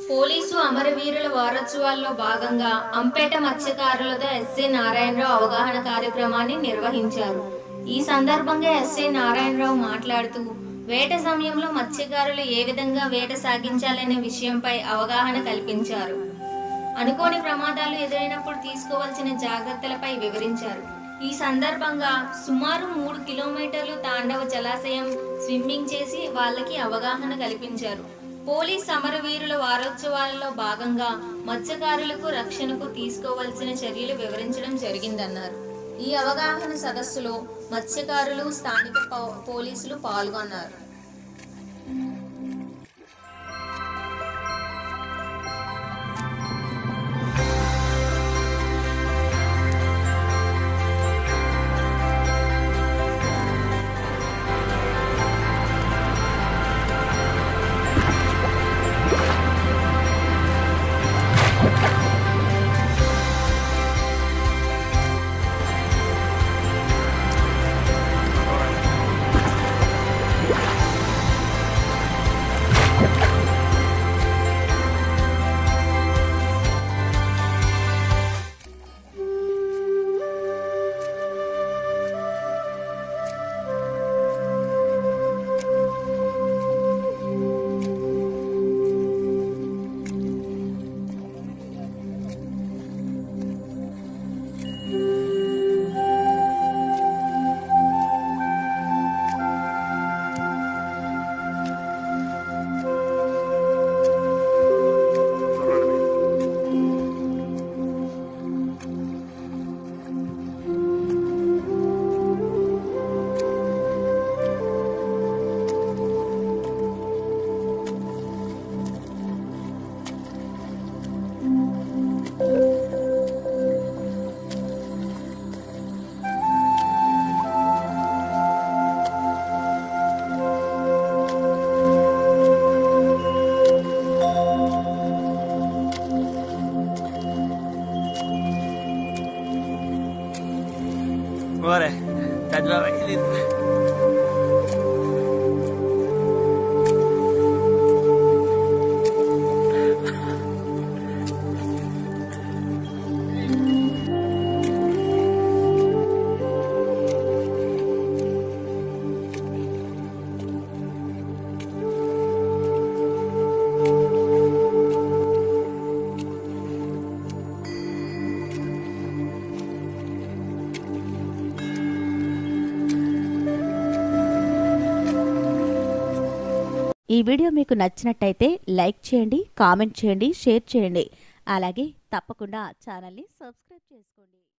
Police అమరవీరుల వారోత్సవాల్లో భాగంగా అంపేట మత్స్యకారులతో ఎస్ఐ నారాయణరావు అవగాహన కార్యక్రమాన్ని నిర్వహించారు ఈ సందర్భంగా ఎస్ఐ నారాయణరావు మాట్లాడుతూ వేట సమయంలో మత్స్యకారులు ఏ విధంగా వేట సాగించాలనే విషయంపై అవగాహన కల్పించారు అనుకోని ప్రమాదాలు ఎదురైనప్పుడు తీసుకోవాల్సిన జాగ్రత్తలపై వివరించారు ఈ సందర్భంగా సుమారు మూడు కిలోమీటర్లు తాండవ జలాశయం స్విమ్మింగ్ చేసి వాళ్ళకి అవగాహన కల్పించారు పోలీస్ సమరవీరుల వారోత్సవాలలో భాగంగా మత్స్యకారులకు రక్షణకు తీసుకోవాల్సిన చర్యలు వివరించడం జరిగిందన్నారు ఈ అవగాహన సదస్సులో మత్స్యకారులు స్థానిక పో- పోలీసులు పాల్గొన్నారు Ora, tá de lá, ele. ఈ వీడియో మీకు నచ్చినట్టయితే లైక్ చేయండి కామెంట్ చేయండి షేర్ చేయండి అలాగే తప్పకుండా ఛానల్ని సబ్స్క్రైబ్ చేసుకోండి